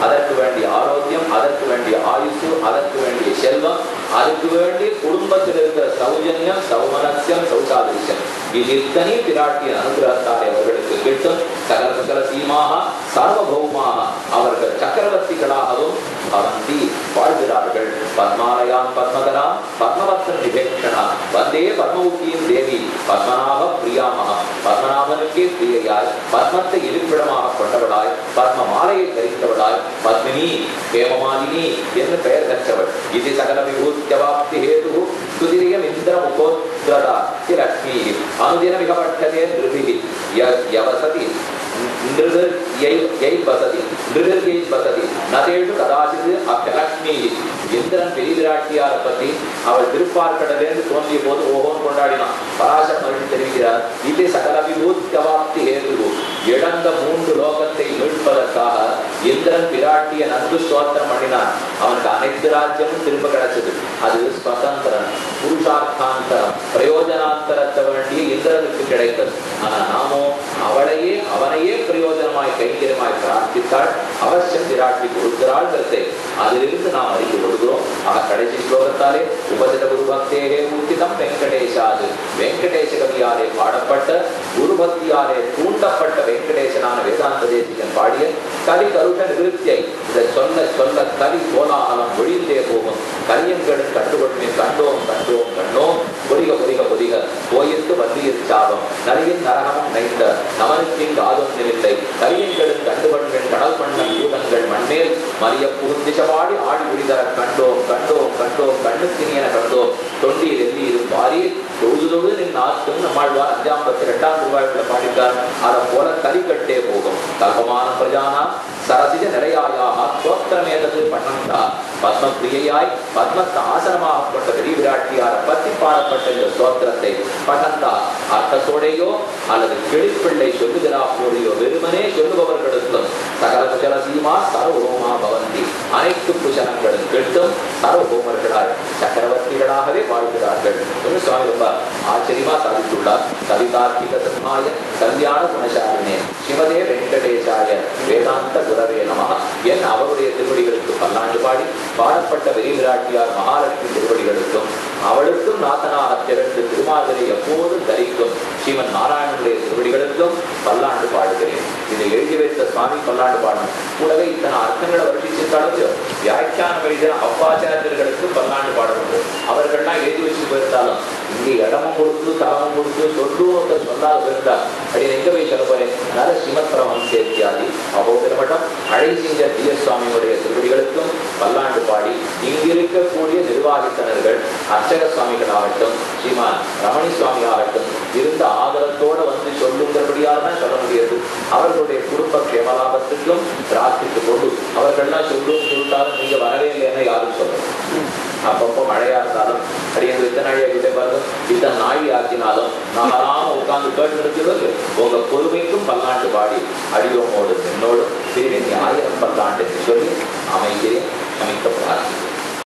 அதற்கு வேண்டிய ஆரோக்கியம் அதற்கு வேண்டிய ஆயுசு அதற்கு வேண்டிய செல்வம் அதுக்கு வேண்டிய குடும்பத்தில் இருக்கிற சௌஜன்யம் சௌமனஸ்யம் சௌசாதிருஷ்யம் இது இத்தனை பிராட்டியின் அனுகிரகத்தால் அவர்களுக்கு கிட்டும் சகல சகல சீமாக சார்வபௌமாக அவர்கள் சக்கரவர்த்திகளாகவும் அவந்தி வாழ்கிறார்கள் பத்மாலயாம் பத்மகராம் பத்மவத்தன் நிபேட்சணா வந்தே பத்மவுக்கியின் தேவி பத்மநாப பிரியாமகா பத்மநாபனுக்கே பிரியையாய் பத்மத்தை இருப்பிடமாக கொண்டவளாய் பத்ம மாலையை தரித்தவளாய் பத்மினி ஹேமமாலினி என்று பெயர் பெற்றவள் இது சகல விபூத்தியவாப்தி ஹேது சுதிரியம் இந்திர முகோத்ரதா லக்ஷ்மி அனுதினமிக பட்டதே நிருபிகி ய- யவசதி நிருதர் யை- யை வசதி நிருதர் யை வசதி நதேஷு கதாசிது அப்யலக்ஷ்மி இந்திரன் பெரிய விராட்டியாரை பத்தி அவள் திருப்பார்கடலேருந்து தோன்றிய போது ஓஹோன்னு கொண்டாடினான் பராசர் மகிழ்ச்சி தெரிவிக்கிறார் இது சகல விபூத்தியவாப்தி ஹேது இழந்த மூன்று லோகத்தை மீட்பதற்காக இந்திரன் பிராட்டிய நன்கு ஸ்தோத்திரம் பண்ணினான் அவனுக்கு அனைத்து ராஜ்யமும் திரும்ப கிடைச்சது அது ஸ்வதந்திரன் புருஷார்த்தாந்தரம் பிரயோஜனாந்தரத்தை வேண்டிய இந்திரனுக்கு கிடைத்தது ஆனா நாமோ அவளையே அவனையே பிரயோஜனமாய் கைங்கரியமாய் பிரார்த்தித்தாள் அவசியம் பிராட்டி கொடுக்கிறாள்ங்கிறதை அதிலிருந்து நாம் அறிந்து கொள்கிறோம் ஆக கடைசி ஸ்லோகத்தாலே உபதிட குரு பக்தேகே உத்திதம் வெங்கடேஷாது வெங்கடேச கவியாலே பாடப்பட்ட குரு பக்தியாலே தூண்டப்பட்ட வெங்கடேசனான வேதாந்த தேசிகன் பாடிய கலி கருஷ நிருத்தியை இதை சொல்ல சொல்ல கலி கோலாகலம் ஒழிந்தே போகும் கலியங்களும் கண்டுகொள்மே கண்டோம் கண்டோம் கண்டோம் பொதிக பொதிக பொதிக கோயிற்கு வந்தியர் சாபம் நரியின் நரகமும் நைந்த நமனுக்கின் ஆதொன்றில்லை கலியங்களும் கண்டுகொள்வேன் கடல் மன்னன் பூதங்கள் மண்மேல் மறிய புகுந்திசபாடி ஆடி குடிதர கண்டோம் கண்டோம் கண்டோம் கண்ணுக்கினியன கண்டோம் தொண்டியில் எல்லீரும் வாரி தொழுது தொழுது நின் ஆற்றும் நம்மாழ்வார் அஞ்சாம் பத்து இரண்டாம் ரூபாய்க்குள்ள பாடிட்டார் அதை போல கலிக்கட்டே போகும் கல்பமான பிரஜானா சரசிஜ நிலையாயாக ஸ்தோத்திரமேதது பண்ணந்தா பத்ம பிரியையாய் பத்மத்த ஆசனமாக கொண்ட பெரிய விராட்டியார பத்தி பாடப்பட்ட இந்த ஸ்தோத்திரத்தை பட்டந்தா அர்த்தத்தோடையோ அல்லது கிளிப்பிள்ளை சொல்லுகிறா போலையோ வெறுமனே சொல்லுபவர்களுக்கும் சகல குசல சீமா சர்வோமா பவந்தி அனைத்து குசலங்களும் கெட்டும் சர்வபோமர்களாய் சக்கரவர்த்திகளாகவே வாழ்கிறார்கள் என்று சுவாமி ரொம்ப ஆச்சரியமா சாதித்துள்ளார் கவிதார்த்திக சிம்மாய கல்யாண குணசாலினே சிவதே வெங்கடேசாய வேதாந்த குரவே நம என் அவருடைய திருவடிகளுக்கு பல்லாண்டு பாடி பாடப்பட்ட வெறி விராட்டியார் மகாலட்சுமி திருவடிகளுக்கும் அவளுக்கும் நாதனாக திரண்டு திருமாதிரை எப்போதும் தரிக்கும் ஸ்ரீமன் நாராயணனுடைய திருவடிகளுக்கும் பல்லாண்டு பாடுகிறேன் இதை எழுதி வைத்த சுவாமி பல்லாண்டு பாடணும் கூடவே இத்தனை அர்த்தங்களை வருஷிச்சிருந்தாலும் வியாக்கியானம் எழுதின அவ்வாச்சாரியர்களுக்கு பல்லாண்டு பாடணும் அவர்கள்லாம் எழுதி வச்சு போயிருந்தாலும் இங்கே இடமும் கொடுத்து தளமும் கொடுத்து சொல்லும் ஒருத்தர் சொல்லாத போயிருந்தா அப்படி எங்க போய் சொல்ல போறேன் அதனால ஸ்ரீமத்ரமம் சேர்த்தியாதி அகோதரமட்டம் அழைசிங்க டி எஸ் சுவாமியுடைய திருவடிகளுக்கும் பல்லாண்டு பாடி இங்கிருக்கக்கூடிய நிர்வாகித்தனர்கள் அர்ச்சக சுவாமிகள் ஆகட்டும் ஸ்ரீமான் ரமணி சுவாமி ஆகட்டும் இருந்த ஆதரத்தோட வந்து சொல்லுங்கிறபடியாக தான் சொல்ல முடியாது அவர்களுடைய குடும்ப கேமலாபத்துக்கும் பிரார்த்தித்துக் கொண்டு அவர்கள்லாம் சொல்லும் சொல்லிட்டாலும் நீங்க வரவே இல்லைன்னு யாரும் சொல்லணும் அப்பப்போ மழையா இருந்தாலும் அடியது இத்தனை நாழியா கிட்டே பாருங்க இத்தனை நாழி ஆக்கினாலும் நாம உட்கார்ந்து கேட்டு இருக்கிறது உங்க பொறுமைக்கும் பல்லாண்டு பாடி அடியோமோடு என்னோடும் திரும்பி ஆயிரம் பல்லாண்டு சொல்லி அமைக்கிறேன் அமைக்க பிரார்த்திக்கிறேன்